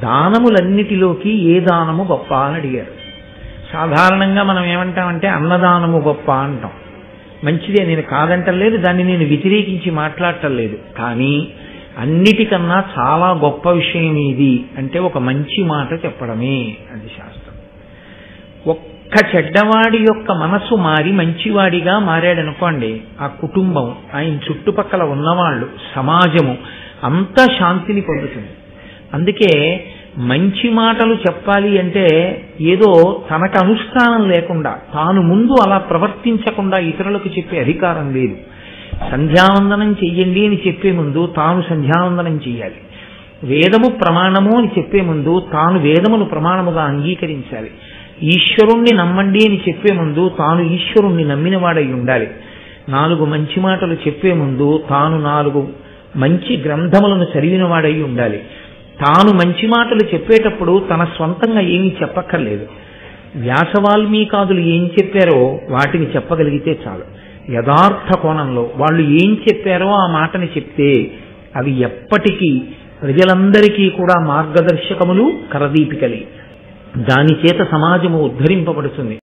దానములన్నిటిలోకి ఏ దానము గొప్ప అని అడిగారు సాధారణంగా మనం ఏమంటామంటే అన్నదానము గొప్ప అంటాం మంచిదే నేను కాదంటలేదు దాన్ని నేను వ్యతిరేకించి మాట్లాడటం లేదు కానీ అన్నిటికన్నా చాలా గొప్ప విషయం ఇది అంటే ఒక మంచి మాట చెప్పడమే అది శాస్త్రం ఒక్క చెడ్డవాడి యొక్క మనసు మారి మంచివాడిగా మారాడనుకోండి ఆ కుటుంబం ఆయన చుట్టుపక్కల ఉన్నవాళ్ళు సమాజము అంతా శాంతిని పొందుతుంది అందుకే మంచి మాటలు చెప్పాలి అంటే ఏదో తనకు అనుష్ఠానం లేకుండా తాను ముందు అలా ప్రవర్తించకుండా ఇతరులకు చెప్పే అధికారం లేదు సంధ్యావందనం చెయ్యండి అని చెప్పే ముందు తాను సంధ్యావందనం చెయ్యాలి వేదము ప్రమాణము అని చెప్పే ముందు తాను వేదమును ప్రమాణముగా అంగీకరించాలి ఈశ్వరుణ్ణి నమ్మండి అని చెప్పే ముందు తాను ఈశ్వరుణ్ణి నమ్మినవాడై ఉండాలి నాలుగు మంచి మాటలు చెప్పే ముందు తాను నాలుగు మంచి గ్రంథములను చదివినవాడై ఉండాలి తాను మంచి మాటలు చెప్పేటప్పుడు తన స్వంతంగా ఏమీ చెప్పక్కర్లేదు వ్యాసవాల్మీకాదులు ఏం చెప్పారో వాటిని చెప్పగలిగితే చాలు యథార్థ కోణంలో వాళ్ళు ఏం చెప్పారో ఆ మాటని చెప్తే అవి ఎప్పటికీ ప్రజలందరికీ కూడా మార్గదర్శకములు కరదీపికలే దాని చేత సమాజము ఉద్ధరింపబడుతుంది